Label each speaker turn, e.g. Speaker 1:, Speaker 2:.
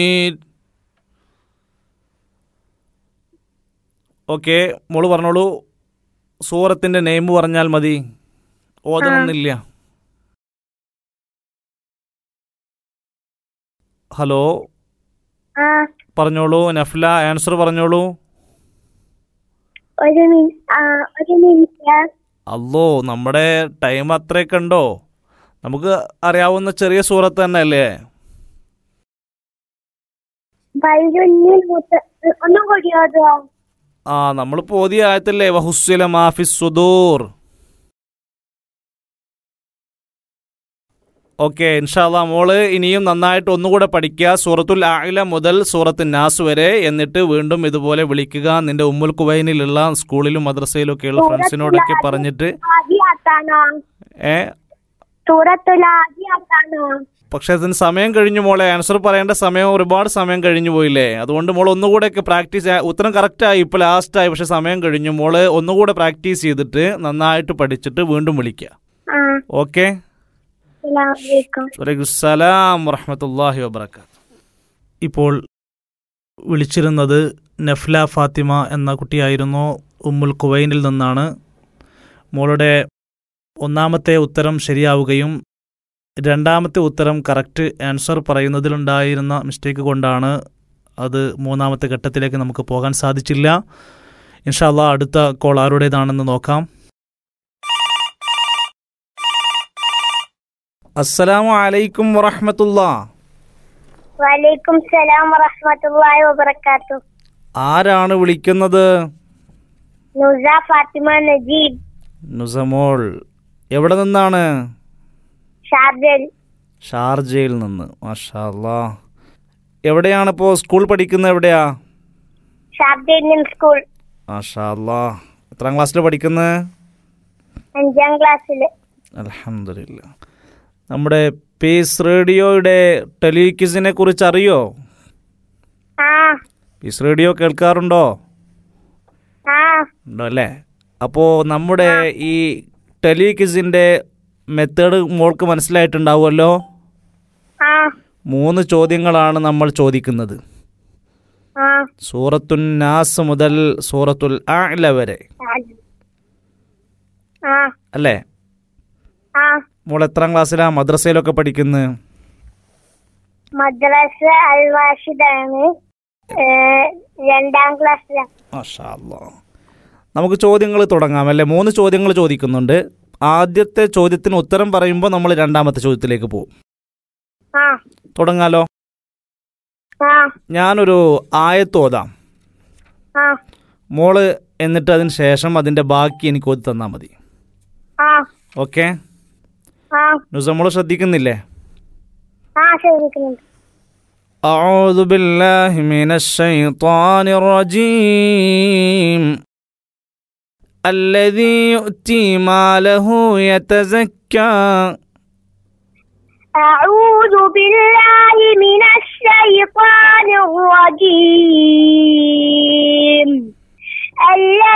Speaker 1: Okay മോള് പറഞ്ഞോളൂ സൂറത്തിൻ്റെ നെയിം പറഞ്ഞാൽ മതി ഓതണമെന്നില്ല ഹലോ
Speaker 2: ആ
Speaker 1: പറഞ്ഞോളൂ നഫ്ല ആൻസർ പറഞ്ഞോളൂ
Speaker 2: ഒരു മിനി ആ ഒരു മിനിറ്റ്
Speaker 1: അല്ലോ നമ്മുടെ ടൈം അത്രയൊക്കെ ഉണ്ടോ നമുക്ക് അറിയാവുന്ന ചെറിയ സൂറത്ത് തന്നെ അല്ലേ
Speaker 2: വൈകുന്നിൽ മുത്ത ഒന്നും കൂടി ഓതുവോ
Speaker 1: ആ നമ്മൾ പോതിയ ആയത്തല്ലേ വഹുസ്വല മാഫി സുദൂർ ഓക്കെ ഇൻഷാല്ല മോള് ഇനിയും നന്നായിട്ട് ഒന്നുകൂടെ പഠിക്കുക സൂറത്തുൽ ആയില മുതൽ സൂറത്ത് നാസ് വരെ എന്നിട്ട് വീണ്ടും ഇതുപോലെ വിളിക്കുക നിന്റെ ഉമ്മുൽ കുവൈനിലുള്ള സ്കൂളിലും മദ്രസയിലും ഒക്കെയുള്ള ഫ്രണ്ട്സിനോടൊക്കെ പറഞ്ഞിട്ട്
Speaker 2: ആദ്യാത്താണോ
Speaker 1: ഏ
Speaker 2: സൂറത്തുൽ ആദ്യാത്താണോ
Speaker 1: പക്ഷെ അതിന് സമയം കഴിഞ്ഞു മോളെ ആൻസർ പറയേണ്ട സമയം ഒരുപാട് സമയം കഴിഞ്ഞു പോയില്ലേ അതുകൊണ്ട് മോൾ ഒന്നുകൂടെ ഒക്കെ പ്രാക്ടീസ് ഉത്തരം കറക്റ്റ് ആയി ഇപ്പോൾ ലാസ്റ്റ് ആയി പക്ഷെ സമയം കഴിഞ്ഞു മോള് ഒന്നുകൂടെ പ്രാക്ടീസ് ചെയ്തിട്ട് നന്നായിട്ട് പഠിച്ചിട്ട് വീണ്ടും വിളിക്കുക
Speaker 2: ആ
Speaker 1: ഓക്കെ
Speaker 2: അസ്സലാമലൈക്കും
Speaker 1: വലൈക്കുസ്സലാം വറഹമത്തല്ലാഹി വബർക്കാത്ത് ഇപ്പോൾ വിളിച്ചിരുന്നത് നഫ്ല ഫാത്തിമ എന്ന കുട്ടിയായിരുന്നു ഉമ്മുൽ കുവൈനിൽ നിന്നാണ് മോളുടെ ഒന്നാമത്തെ ഉത്തരം ശരിയാവുകയും രണ്ടാമത്തെ ഉത്തരം കറക്റ്റ് ആൻസർ പറയുന്നതിലുണ്ടായിരുന്ന മിസ്റ്റേക്ക് കൊണ്ടാണ് അത് മൂന്നാമത്തെ ഘട്ടത്തിലേക്ക് നമുക്ക് പോകാൻ സാധിച്ചില്ല ഇൻഷാല്ല അടുത്ത കോൾ ആരുടേതാണെന്ന് നോക്കാം അസ്സലാമു അലൈക്കും വറഹമത്തുള്ള
Speaker 2: വലൈക്കും സലാം വറഹ്മത്തുള്ളാഹി വബറകാത്തു
Speaker 1: ആരാണ് വിളിക്കുന്നത്
Speaker 2: നുസ ഫാത്തിമ നജീബ്
Speaker 1: നുസമോൾ എവിടെ നിന്നാണ്
Speaker 2: ഷാർജൽ
Speaker 1: ഷാർജയിൽ നിന്ന് മാഷാ അല്ലാ എവിടെയാണ് ഇപ്പോൾ സ്കൂൾ പഠിക്കുന്നത് എവിടെയാ
Speaker 2: ഷാർജ ഇന്ത്യൻ സ്കൂൾ
Speaker 1: മാഷാ അല്ലാ എത്രാം ക്ലാസ്സിൽ പഠിക്കുന്നത്
Speaker 2: അഞ്ചാം ക്ലാസ്സില്
Speaker 1: അലഹമില്ല നമ്മുടെ പീസ് റേഡിയോയുടെ ടെലിക്വിസിനെ കുറിച്ച് അറിയോ
Speaker 2: ആ
Speaker 1: പീസ് റേഡിയോ കേൾക്കാറുണ്ടോ
Speaker 2: ആ
Speaker 1: ഉണ്ടോ അല്ലേ അപ്പോൾ നമ്മുടെ ഈ ടെലിക്വിസിൻ്റെ മെത്തേഡ് മോൾക്ക് മനസ്സിലായിട്ടുണ്ടാവുമല്ലോ
Speaker 2: ആ
Speaker 1: മൂന്ന് ചോദ്യങ്ങളാണ് നമ്മൾ ചോദിക്കുന്നത്
Speaker 2: ആ
Speaker 1: സൂറത്തുൻ നാസ് മുതൽ സൂറത്തുൽ അഅ്ല വരെ
Speaker 2: ആ
Speaker 1: അല്ലേ
Speaker 2: ആ
Speaker 1: മോൾ എത്രാം ക്ലാസ്സിലാ മദ്രസയിലൊക്കെ പഠിക്കുന്നത്
Speaker 2: മദ്രസ അൽ വാഷിദാണ് ഏ, രണ്ടാം ക്ലാസ്സിലാണ്
Speaker 1: മാഷാ അല്ലാ. നമുക്ക് ചോദ്യങ്ങൾ തുടങ്ങാം അല്ലേ മൂന്ന് ചോദ്യങ്ങൾ ചോദിക്കുന്നുണ്ട് ആദ്യത്തെ ചോദ്യത്തിന് ഉത്തരം പറയുമ്പോൾ നമ്മൾ രണ്ടാമത്തെ ചോദ്യത്തിലേക്ക് പോകും
Speaker 2: ആ
Speaker 1: തുടങ്ങാലോ
Speaker 2: ആ
Speaker 1: ഞാനൊരു ആയത്തോതാം
Speaker 2: ആ
Speaker 1: മോള് എന്നിട്ട് അതിന് ശേഷം അതിൻ്റെ ബാക്കി എനിക്ക് ഓതി തന്നാൽ മതി
Speaker 2: ആ
Speaker 1: ഓക്കെ
Speaker 2: ആ
Speaker 1: ന്യൂസ് മോള് ശ്രദ്ധിക്കുന്നില്ലേ
Speaker 2: ആ ശ്രമിക്കുന്നുണ്ട്
Speaker 1: أعوذ بالله من الشيطان الرجيم الذي يؤتي ماله يتزكى
Speaker 2: أعوذ بالله من الشيطان الرجيم الذي